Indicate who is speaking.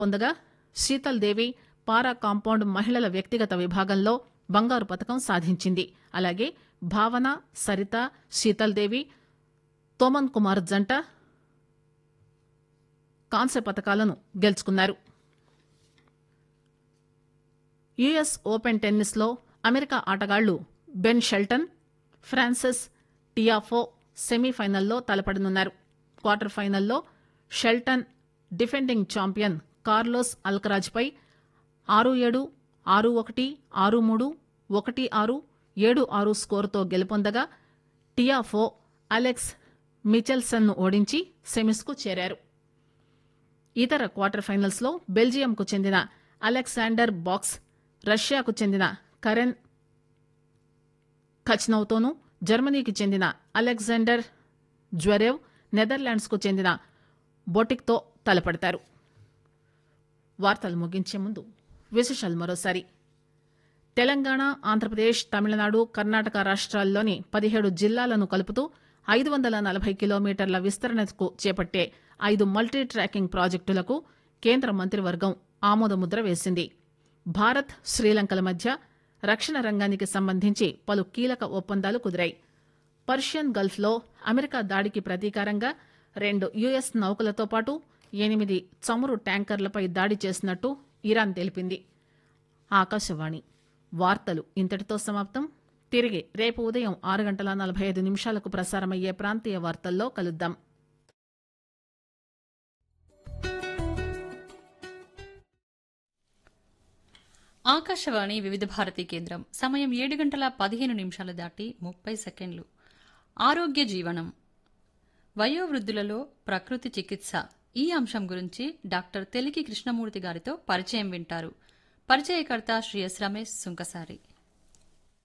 Speaker 1: పొందగా శీతల్ దేవి పారా compound మహిళల వ్యక్తిగత విభాగంలో బంగారు పతకం సాధించింది అలాగే భావన సరిత శీతల్ దేవి తోమన్ కుమార్ జంట కాంస్య పతకాలను గెలుచుకున్నారు యుఎస్ ఓపెన్ టెన్నిస్ లో అమెరికా ఆటగాళ్లు బెన్ షెల్టన్ ఫ్రాన్సిస్ టియాఫో సెమీఫైనల్లో తలపడనున్నారు క్వార్టర్ ఫైనల్లో Shelton defending champion Carlos Alcaraz పై ఆరు ఏడు ఆరు ఒకటి ఆరు మూడు ఒకటి ఆరు ఏడు ఆరు స్కోరుతో గెలుపొందగా టియాఫో అలెక్స్ మిచెల్సన్ ను ఓడించి సెమీస్కు చేరారు ఇతర క్వార్టర్ ఫైనల్స్ లో బెల్జియంకు చెందిన అలెగ్జాండర్ బాక్స్ రష్యాకు చెందిన కరెన్ ఖచ్నౌతోనూ జర్మనీకి చెందిన అలెగ్జాండర్ జ్వరేవ్ నెదర్లాండ్స్ కు చెందిన బొటిక్తో తలపడతారు వార్తలు ముగించే ముందు విశేషాలు మరోసారి తెలంగాణ ఆంధ్రప్రదేశ్ తమిళనాడు కర్ణాటక రాష్ట్రాల్లోని పదిహేడు జిల్లాలను కలుపుతూ ఐదు వందల నలభై కిలోమీటర్ల విస్తరణకు చేపట్టే ఐదు మల్టీ ట్రాకింగ్ ప్రాజెక్టులకు కేంద్ర మంత్రివర్గం ఆమోదముద్ర వేసింది భారత్ శ్రీలంకల మధ్య రక్షణ రంగానికి సంబంధించి పలు కీలక ఒప్పందాలు కుదిరాయి పర్షియన్ గల్ఫ్లో అమెరికా దాడికి ప్రతీకారంగా రెండు యుఎస్ నౌకలతో పాటు ఎనిమిది చమురు ట్యాంకర్లపై దాడి చేసినట్టు ఇరాన్ తెలిపింది ఆకాశవాణి వార్తలు ఇంతటితో సమాప్తం తిరిగి రేపు ఉదయం ఆరు గంటల నలభై ఐదు నిమిషాలకు ప్రసారమయ్యే ప్రాంతీయ వార్తల్లో కలుద్దాం
Speaker 2: ఆకాశవాణి వివిధ భారతి కేంద్రం సమయం ఏడు గంటల పదిహేను నిమిషాలు దాటి ముప్పై సెకండ్లు ఆరోగ్య జీవనం వయోవృద్ధులలో ప్రకృతి చికిత్స ఈ అంశం గురించి డాక్టర్ తెలికి కృష్ణమూర్తి గారితో పరిచయం వింటారు పరిచయకర్త శ్రీ ఎస్ రమేష్ సుంకసారి